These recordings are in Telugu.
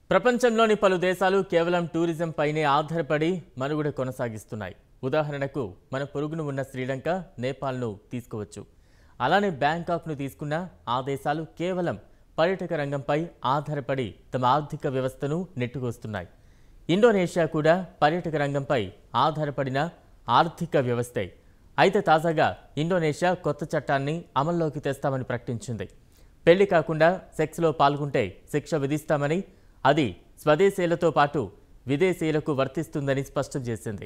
ప్రపంచంలోని పలు దేశాలు కేవలం టూరిజం పైనే ఆధారపడి మనుగడ కొనసాగిస్తున్నాయి ఉదాహరణకు మన పొరుగున ఉన్న శ్రీలంక నేపాల్ను తీసుకోవచ్చు అలానే బ్యాంకాక్ను తీసుకున్న ఆ దేశాలు కేవలం పర్యాటక రంగంపై ఆధారపడి తమ ఆర్థిక వ్యవస్థను నెట్టుకొస్తున్నాయి ఇండోనేషియా కూడా పర్యాటక రంగంపై ఆధారపడిన ఆర్థిక వ్యవస్థే అయితే తాజాగా ఇండోనేషియా కొత్త చట్టాన్ని అమల్లోకి తెస్తామని ప్రకటించింది పెళ్లి కాకుండా సెక్స్లో పాల్గొంటే శిక్ష విధిస్తామని అది స్వదేశీయులతో పాటు విదేశీయులకు వర్తిస్తుందని స్పష్టం చేసింది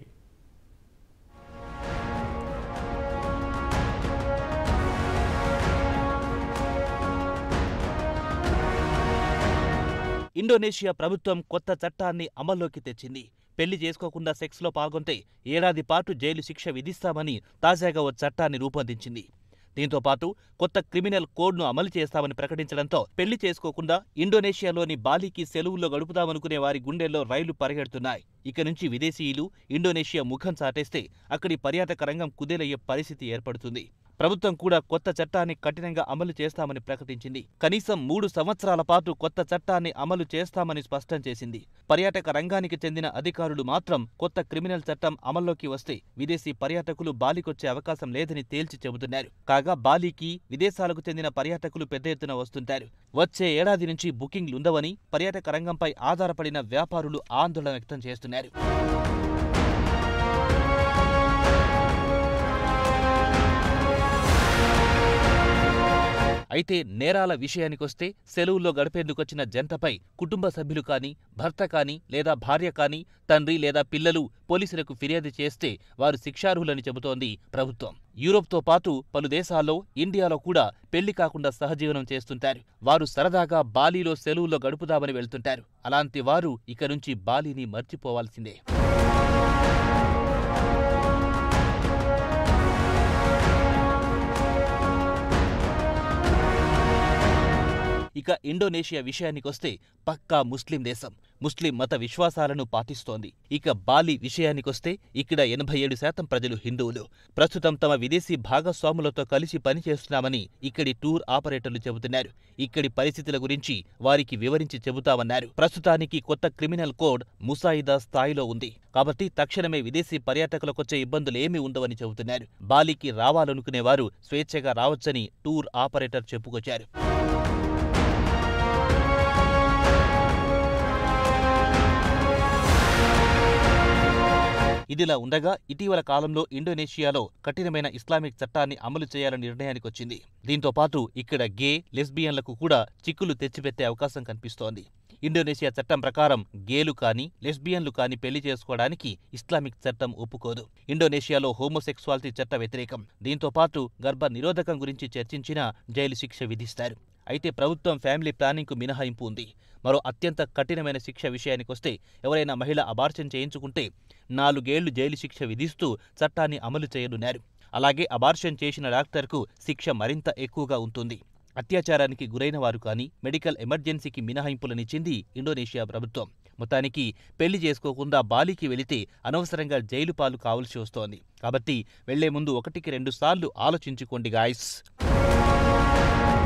ఇండోనేషియా ప్రభుత్వం కొత్త చట్టాన్ని అమల్లోకి తెచ్చింది పెళ్లి చేసుకోకుండా సెక్స్లో పాల్గొంటే ఏడాది పాటు జైలు శిక్ష విధిస్తామని తాజాగా ఓ చట్టాన్ని రూపొందించింది దీంతో పాటు కొత్త క్రిమినల్ కోడ్ను అమలు చేస్తామని ప్రకటించడంతో పెళ్లి చేసుకోకుండా ఇండోనేషియాలోని బాలీకి సెలవుల్లో గడుపుదామనుకునే వారి గుండెల్లో రైళ్లు పరిగెడుతున్నాయి ఇక నుంచి విదేశీయులు ఇండోనేషియా ముఖం చాటేస్తే అక్కడి పర్యాటక రంగం కుదేలయ్యే పరిస్థితి ఏర్పడుతుంది ప్రభుత్వం కూడా కొత్త చట్టాన్ని కఠినంగా అమలు చేస్తామని ప్రకటించింది కనీసం మూడు సంవత్సరాల పాటు కొత్త చట్టాన్ని అమలు చేస్తామని స్పష్టం చేసింది పర్యాటక రంగానికి చెందిన అధికారులు మాత్రం కొత్త క్రిమినల్ చట్టం అమల్లోకి వస్తే విదేశీ పర్యాటకులు బాలికొచ్చే అవకాశం లేదని తేల్చి చెబుతున్నారు కాగా బాలీకి విదేశాలకు చెందిన పర్యాటకులు పెద్ద ఎత్తున వస్తుంటారు వచ్చే ఏడాది నుంచి బుకింగ్లుండవని పర్యాటక రంగంపై ఆధారపడిన వ్యాపారులు ఆందోళన వ్యక్తం చేస్తున్నారు అయితే నేరాల విషయానికొస్తే సెలవుల్లో గడిపేందుకొచ్చిన జంటపై కుటుంబ సభ్యులు కాని భర్త కాని లేదా భార్య కాని తండ్రి లేదా పిల్లలు పోలీసులకు ఫిర్యాదు చేస్తే వారు శిక్షార్హులని చెబుతోంది ప్రభుత్వం యూరోప్తో పాటు పలు దేశాల్లో ఇండియాలో కూడా పెళ్లి కాకుండా సహజీవనం చేస్తుంటారు వారు సరదాగా బాలీలో సెలవుల్లో గడుపుదామని వెళ్తుంటారు అలాంటి వారు ఇక నుంచి బాలీని మర్చిపోవాల్సిందే ఇక ఇండోనేషియా విషయానికొస్తే పక్కా ముస్లిం దేశం ముస్లిం మత విశ్వాసాలను పాటిస్తోంది ఇక బాలి విషయానికొస్తే ఇక్కడ ఎనభై ఏడు శాతం ప్రజలు హిందువులు ప్రస్తుతం తమ విదేశీ భాగస్వాములతో కలిసి పనిచేస్తున్నామని ఇక్కడి టూర్ ఆపరేటర్లు చెబుతున్నారు ఇక్కడి పరిస్థితుల గురించి వారికి వివరించి చెబుతామన్నారు ప్రస్తుతానికి కొత్త క్రిమినల్ కోడ్ ముసాయిదా స్థాయిలో ఉంది కాబట్టి తక్షణమే విదేశీ పర్యాటకులకొచ్చే ఇబ్బందులేమీ ఉండవని చెబుతున్నారు బాలికి రావాలనుకునేవారు స్వేచ్ఛగా రావచ్చని టూర్ ఆపరేటర్ చెప్పుకొచ్చారు ఇదిలా ఉండగా ఇటీవల కాలంలో ఇండోనేషియాలో కఠినమైన ఇస్లామిక్ చట్టాన్ని అమలు చేయాలని నిర్ణయానికొచ్చింది దీంతో పాటు ఇక్కడ గే లెస్బియన్లకు కూడా చిక్కులు తెచ్చిపెట్టే అవకాశం కనిపిస్తోంది ఇండోనేషియా చట్టం ప్రకారం గేలు కాని లెస్బియన్లు కాని పెళ్లి చేసుకోవడానికి ఇస్లామిక్ చట్టం ఒప్పుకోదు ఇండోనేషియాలో హోమోసెక్సువాలిటీ చట్ట వ్యతిరేకం దీంతో పాటు గర్భ నిరోధకం గురించి చర్చించినా జైలు శిక్ష విధిస్తారు అయితే ప్రభుత్వం ఫ్యామిలీ ప్లానింగ్కు మినహాయింపు ఉంది మరో అత్యంత కఠినమైన శిక్ష విషయానికొస్తే ఎవరైనా మహిళ అబార్షన్ చేయించుకుంటే నాలుగేళ్లు జైలు శిక్ష విధిస్తూ చట్టాన్ని అమలు చేయనున్నారు అలాగే అబార్షన్ చేసిన డాక్టర్కు శిక్ష మరింత ఎక్కువగా ఉంటుంది అత్యాచారానికి గురైన వారు కానీ మెడికల్ ఎమర్జెన్సీకి మినహాయింపులనిచ్చింది ఇండోనేషియా ప్రభుత్వం మొత్తానికి పెళ్లి చేసుకోకుండా బాలికి వెళితే అనవసరంగా జైలు పాలు కావలసి వస్తోంది కాబట్టి వెళ్లే ముందు ఒకటికి రెండు సార్లు ఆలోచించుకోండి గాయస్